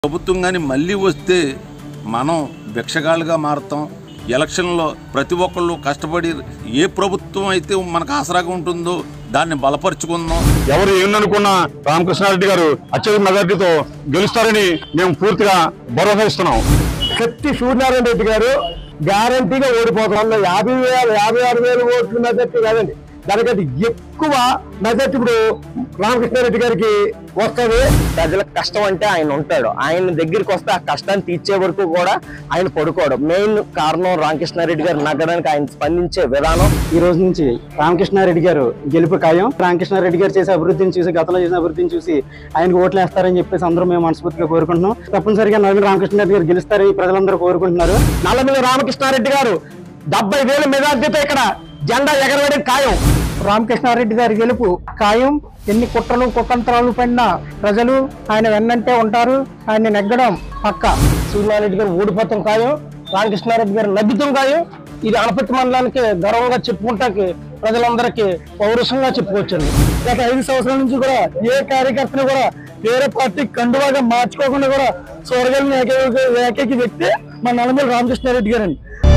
ప్రభుత్వం కానీ మళ్ళీ వస్తే మనం భిక్షగాళ్ళుగా మారుతాం ఎలక్షన్లో ప్రతి ఒక్కళ్ళు కష్టపడి ఏ ప్రభుత్వం అయితే మనకు ఆసరాగా ఉంటుందో దాన్ని బలపరుచుకుందాం ఎవరు ఏమనుకున్నా రామకృష్ణారెడ్డి గారు అత్యధిక మెజార్టీతో గెలుస్తారని మేము పూర్తిగా భరోసా ఇస్తున్నాం శక్తి సూర్యనారాయణ రెడ్డి గారు గ్యారంటీగా ఓడిపోతాం యాభై వేల యాభై ఆరు వేలు ఓట్లు మెజార్టీ కాదండి దానికంటే ఎక్కువ మెజార్టీ ఇప్పుడు రామకృష్ణారెడ్డి గారికి వస్తుంది ప్రజలకు కష్టం అంటే ఆయన ఉంటాడు ఆయన దగ్గరికి వస్తే ఆ కష్టాన్ని తీర్చే వరకు కూడా ఆయన పడుకోడు మెయిన్ కారణం రామకృష్ణారెడ్డి గారు నగ్గడానికి ఆయన స్పందించే విధానం ఈ రోజు నుంచి రామకృష్ణారెడ్డి గారు గెలుపు ఖాయం రామకృష్ణారెడ్డి గారు చేసే అభివృద్ధిని చూసి గతంలో చేసిన అభివృద్ధిని చూసి ఆయనకు ఓట్లు వేస్తారని చెప్పేసి అందరూ మేము మనస్ఫూర్తిగా కోరుకుంటున్నాం తప్పనిసరిగా నవీన్ రామకృష్ణారెడ్డి గారు గెలుస్తారని ప్రజలందరూ కోరుకుంటున్నారు నల్లమిల్లి రామకృష్ణారెడ్డి గారు డెబ్బై వేల మెజార్టీతో ఇక్కడ జెండా ఎగరవేయడం ఖాయం రామకృష్ణారెడ్డి గారి గెలుపు ఖాయం ఎన్ని కుట్రలు కుతంత్రాలు పడినా ప్రజలు ఆయన వెన్నంటే ఉంటారు ఆయన నెగ్గడం పక్క సూర్యనారాయణ గారు ఓడిపోతాం ఖాయం రామకృష్ణారెడ్డి గారు నగ్గుతాం ఖాయం ఇది అనపతి మండలానికి గర్వంగా చెప్పుకుంటాకి ప్రజలందరికీ పౌరుషంగా చెప్పుకోవచ్చండి గత ఐదు సంవత్సరాల నుంచి కూడా ఏ కార్యకర్తను కూడా వేరే పార్టీ కండువాగా మార్చుకోకుండా కూడా చూడగలిగిన ఏకైక ఏకైక వ్యక్తి మన నల్లమూరి రామకృష్ణారెడ్డి గారండి